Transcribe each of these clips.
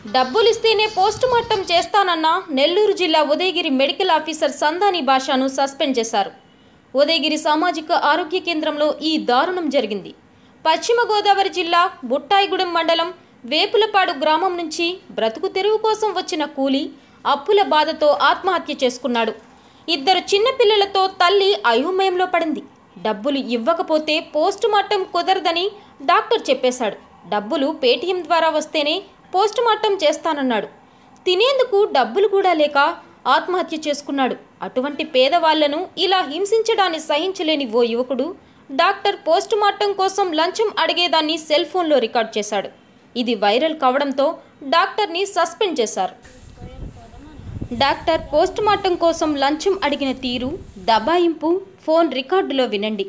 డబ్బులిస్తేనే post mortem చేస్తానన్న నెల్లూరు జిల్లా Udayagiri medical officer సందాని భాషను సస్పెండ్ చేశారు ఉదయగిరి సామాజిక ఆరోగ్య కేంద్రంలో ఈ దారుణం జరిగింది పశ్చిమ గోదావరి జిల్లా బుట్టాయిగూడెం మండలం వేపులపాడు గ్రామం నుంచి బ్రతుకు తెరువు కోసం వచ్చిన కూలి అప్పుల బాధతో ఆత్మహత్య చేసుకున్నాడు ఇద్దరు చిన్నపిల్లలతో తల్లి అయోమయంలో పడింది డబ్బులు ఇవ్వకపోతే పోస్ట్ మార్టం కుదరదని డాక్టర్ చెప్పేశాడు డబ్బులు పేటీఎం ద్వారా వస్తేనే పోస్ట్ మార్టం చేస్తానన్నాడు తినేందుకు డబ్బులు కూడా లేక ఆత్మహత్య చేసుకున్నాడు అటువంటి పేదవాళ్లను ఇలా హింసించడాన్ని సహించలేని ఓ యువకుడు డాక్టర్ పోస్ట్ మార్టం కోసం లంచం అడిగేదాన్ని సెల్ ఫోన్లో రికార్డ్ చేశాడు ఇది వైరల్ కావడంతో డాక్టర్ని సస్పెండ్ చేశారు డాక్టర్ పోస్ట్ మార్టం కోసం లంచం అడిగిన తీరు దబాయింపు ఫోన్ రికార్డులో వినండి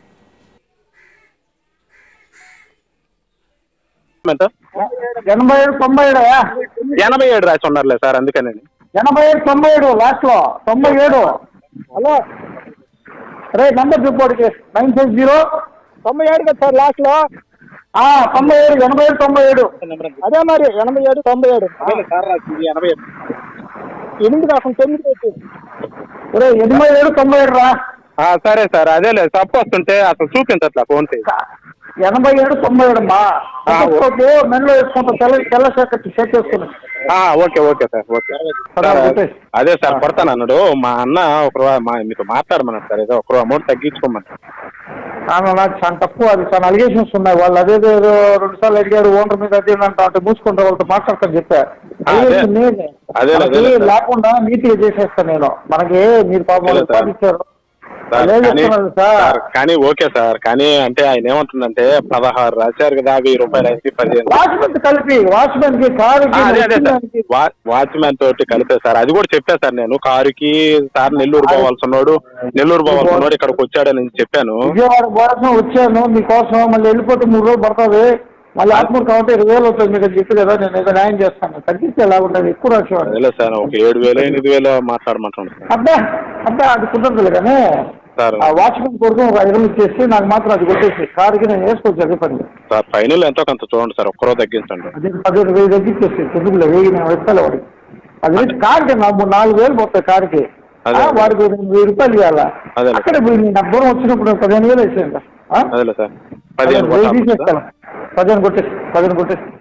ఎంత ఎనభై ఏడు తొంభై ఏడు ఎనభై ఏడు రాసి ఉన్నారులే సార్ అందుకనండి ఎనభై ఏడు తొంభై ఏడు లాస్ట్ లో తొంభై ఏడు హలో రే నంబర్ చెప్పాడికి నైన్ సిక్స్ జీరో తొంభై ఏడు కదా సార్ లాస్ట్ లో తొంభై ఏడు ఎనభై ఏడు తొంభై ఏడు అదే మరి ఎనభై ఏడు తొంభై ఏడు సార్ రాసింది ఎనభై ఏడు ఎనిమిది కాకుండా తొమ్మిది పెట్టి రే ఎనభై ఏడు తొంభై ఏడు రా ఆ, సరే సార్ అదేలే తప్పు వస్తుంటే అసలు చూపించట్లా ఫోన్ పే ఎనభై ఏడు తొంభై ఏడు అమ్మా ఆ, ఓకే. మెనలో వేసుకుంటా తెల్ల తెల్ల షర్ట్ షర్ట్ వేసుకుని ఆ, ఓకే ఓకే సార్ ఓకే సరే, సార్, ఓకే. అదే సార్ కొడతాను అన్నాడు మా అన్న ఒక మా మీతో మాట్లాడమన్నాడు సార్ ఏదో ఒక అమౌంట్ తగ్గించుకోమన్నాడు ఆమె నాకు చాలా తక్కువ అది చాలా అలిగేషన్స్ ఉన్నాయి వాళ్ళు అదేదో ఏదో రెండు సార్లు అడిగారు ఓనర్ మీద అదే అంట అంటే మూసుకుంటా వాళ్ళతో మాట్లాడతాను చెప్పా ఆ, అదే. Allegation నేనే. అదే, మనకి అదే, సార్. లేకుండా నీట్గా చేసేస్తాను నేను మనకి మీరు పాపం అదే, సార్. ఉపాధించారు సార్ అదే కానీ చెప్తున్నాను సార్ సార్, కానీ ఓకే సార్ కానీ అంటే ఆయన ఏమంటుందంటే పదహారు రాశారు కదా వెయ్యి రూపాయలు అయితే పదిహేను వాచ్మెన్ కలిపి వాచ్మెన్ కి కారుకి ఆ, అదే అదే సార్ వచ్చిందానికి వా- వాచ్మ్యాన్ తోటి కలిపే సార్ అది కూడా చెప్పా సార్ నేను కారుకి సార్ నెల్లూరు పోవాల్సి ఉన్నాడు నెల్లూరు పోవాల్సి ఉన్నాడు ఇక్కడికి వచ్చాడని చెప్పాను విజయవాడ కోసం వచ్చాను మీకోసం మళ్ళీ వెళ్ళిపోతే మూడు రోజులు పడుతుంది మళ్ళీ ఆత్మూరు కాబట్టి ఇరవై వేలు అవుతుంది మీకు చెప్పి కదా నేను ఏదో న్యాయం చేస్తాను తగ్గిస్తే ఎలా ఉంటుంది ఎక్కువ రాసేవాడు అదేలే సార్ ఒక ఏడు వేలు ఎనిమిది వేలు మాట్లాడమంటాను సార్ అబ్బా అబ్బా అది కుదరదులే కానీ సార్ ఆ వాచ్మెన్ కొడుకు ఒక ఐదు వందలు ఇచ్చేసి నాకు మాత్రం అది కొట్టేసి కారుకి నేను వేసుకోవచ్చు అదే పని సార్ ఫైనల్ ఎంతో కొంత చూడండి సార్ ఒక్కరో తగ్గించండి అదే పదిహేను వేలు తగ్గించేసి ఎందుకులే వెయ్యి నేను ఇస్తాను వాడికి అది వేసి కారుకి నా మూడు నాలుగు వేలు పోతాయి కారుకి అదే. ఆ, వాడికి రెండు వెయ్యి రూపాయలు ఇవ్వాలా అదే. అక్కడ పోయి నేను నాకు దూరం వచ్చినప్పుడు పదిహేను వేలు వేసేయండి అదేలే సార్ పదిహేను వెయ్యి కొట్టాలి సార్. తీసేస్తాను పదిహేను కొట్టేసి పదిహేను కొట్టేసి